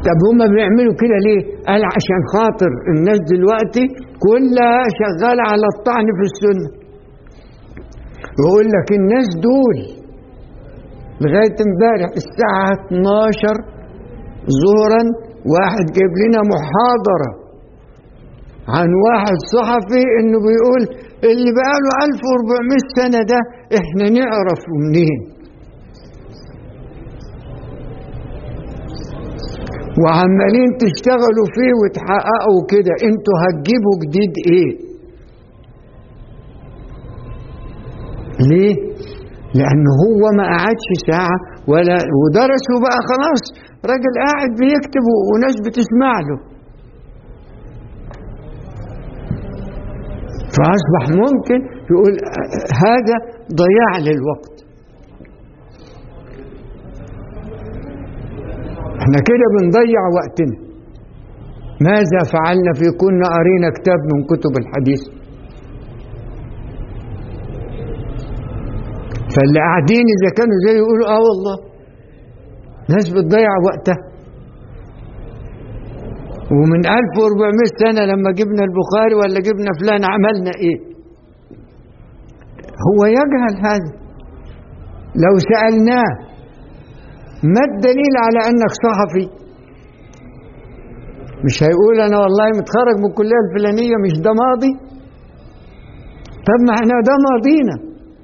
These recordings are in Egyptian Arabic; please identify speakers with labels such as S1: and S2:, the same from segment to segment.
S1: طب هما بيعملوا كده ليه؟ قال عشان خاطر الناس دلوقتي كلها شغالة على الطعن في السنة يقول لك الناس دول لغاية امبارح الساعة 12 ظهرا واحد جايب لنا محاضرة عن واحد صحفي انه بيقول اللي بقاله 1400 سنة ده احنا نعرف منين وعمالين تشتغلوا فيه وتحققوا كده انتوا هتجيبوا جديد ايه ليه لان هو ما قعدش ساعة ولا ودرسوا بقى خلاص راجل قاعد بيكتب وناس بتسمع له فأصبح ممكن يقول هذا ضياع للوقت احنا كده بنضيع وقتنا ماذا فعلنا في كنا قرينا كتاب من كتب الحديث فاللي قاعدين اذا كانوا زي يقولوا اه والله ناس بتضيع وقتها ومن 1400 سنة لما جبنا البخاري ولا جبنا فلان عملنا ايه هو يجهل هذا لو سألناه ما الدليل على انك صحفي مش هيقول انا والله متخرج من الكليه الفلانيه مش ده ماضي طب ما احنا ده ماضينا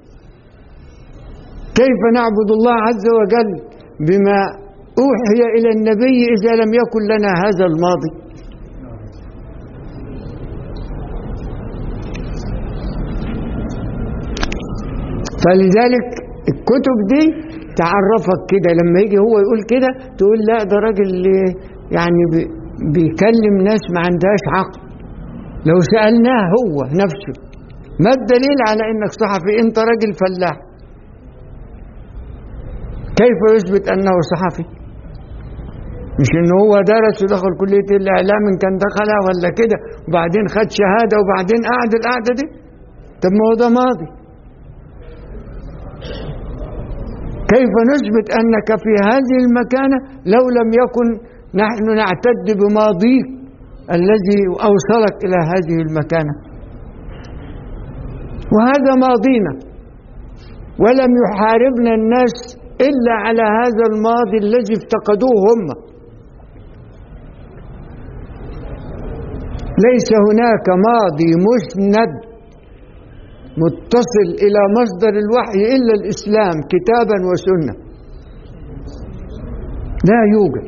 S1: كيف نعبد الله عز وجل بما اوحي الى النبي اذا لم يكن لنا هذا الماضي فلذلك الكتب دي تعرفك كده لما يجي هو يقول كده تقول لا ده راجل يعني بيكلم ناس ما عندهاش عقل لو سألناه هو نفسه ما الدليل على انك صحفي انت راجل فلاح كيف يثبت انه صحفي مش ان هو درس ودخل كلية الاعلام ان كان دخلها ولا كده وبعدين خد شهادة وبعدين قعد القعدة دي طب ما هو ده ماضي كيف نثبت أنك في هذه المكانة لو لم يكن نحن نعتد بماضيك الذي أوصلك إلى هذه المكانة وهذا ماضينا ولم يحاربنا الناس إلا على هذا الماضي الذي افتقدوه هم ليس هناك ماضي مسند متصل إلى مصدر الوحي إلا الإسلام كتابا وسنة لا يوجد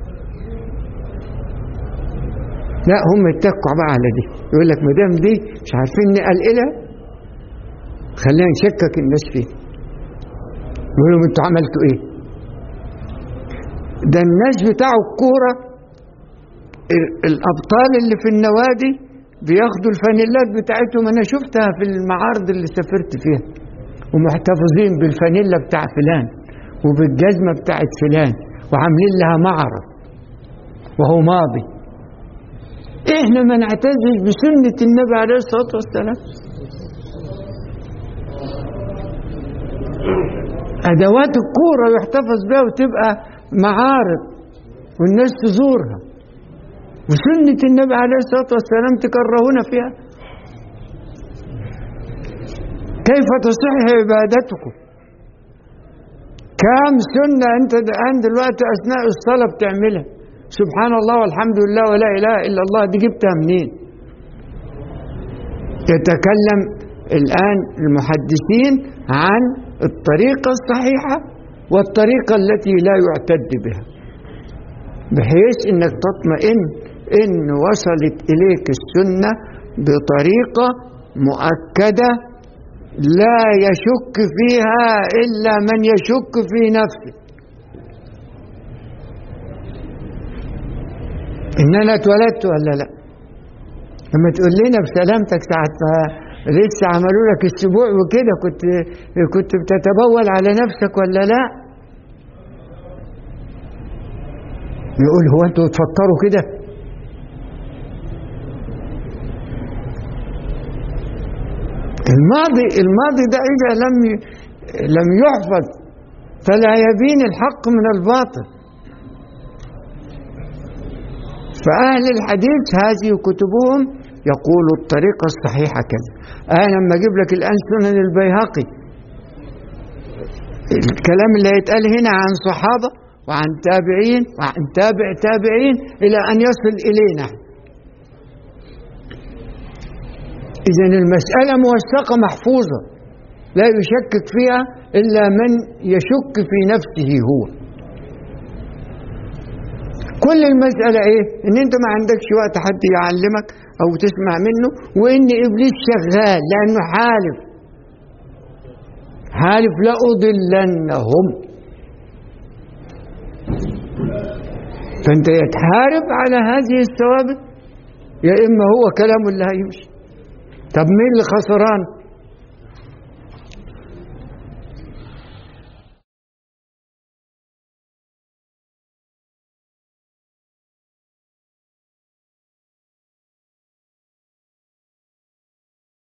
S1: لا هم اتكوا بقى على دي يقول لك ما دام دي مش عارفين نقلقلها خلينا نشكك الناس فيه يقولوا انتوا عملتوا ايه ده الناس بتاعوا الكوره الابطال اللي في النوادي بياخدوا الفانيلات بتاعتهم انا شفتها في المعارض اللي سافرت فيها ومحتفظين بالفانيلا بتاع فلان وبالجزمه بتاعت فلان وعاملين لها معرض وهو ماضي احنا ما نعتزش بسنه النبي عليه الصلاه والسلام ادوات الكوره يحتفظ بها وتبقى معارض والناس تزورها وسنة النبي عليه الصلاة والسلام تكرهون فيها كيف تصح عبادتكم كم سنة أنت الآن دلوقتي أثناء الصلاة بتعملها سبحان الله والحمد لله ولا إله إلا الله دي جبتها منين يتكلم الآن المحدثين عن الطريقة الصحيحة والطريقة التي لا يعتد بها بحيث انك تطمئن ان وصلت اليك السنه بطريقه مؤكده لا يشك فيها الا من يشك في نفسه ان انا اتولدت ولا لا لما تقول لنا بسلامتك ساعه ما لسه عملوا لك السبوع وكده كنت كنت بتتبول على نفسك ولا لا يقول هو انتوا تفكروا كده الماضي الماضي ده اذا لم لم يحفظ فلا يبين الحق من الباطل فأهل الحديث هذه كتبهم يقول الطريقة الصحيحة كذا أنا لما أجيب لك الآن سنن البيهقي الكلام اللي هيتقال هنا عن صحابة وعن تابعين وعن تابع تابعين إلى أن يصل إلينا إذا المسألة موثقة محفوظة لا يشكك فيها إلا من يشك في نفسه هو كل المسألة إيه؟ إن أنت ما عندكش وقت حد يعلمك أو تسمع منه وإن إبليس شغال لأنه حالف حالف لأضلنهم فأنت يتحارب على هذه الثوابت يا إما هو كلامه اللي هيمشي طب مين اللي خسران؟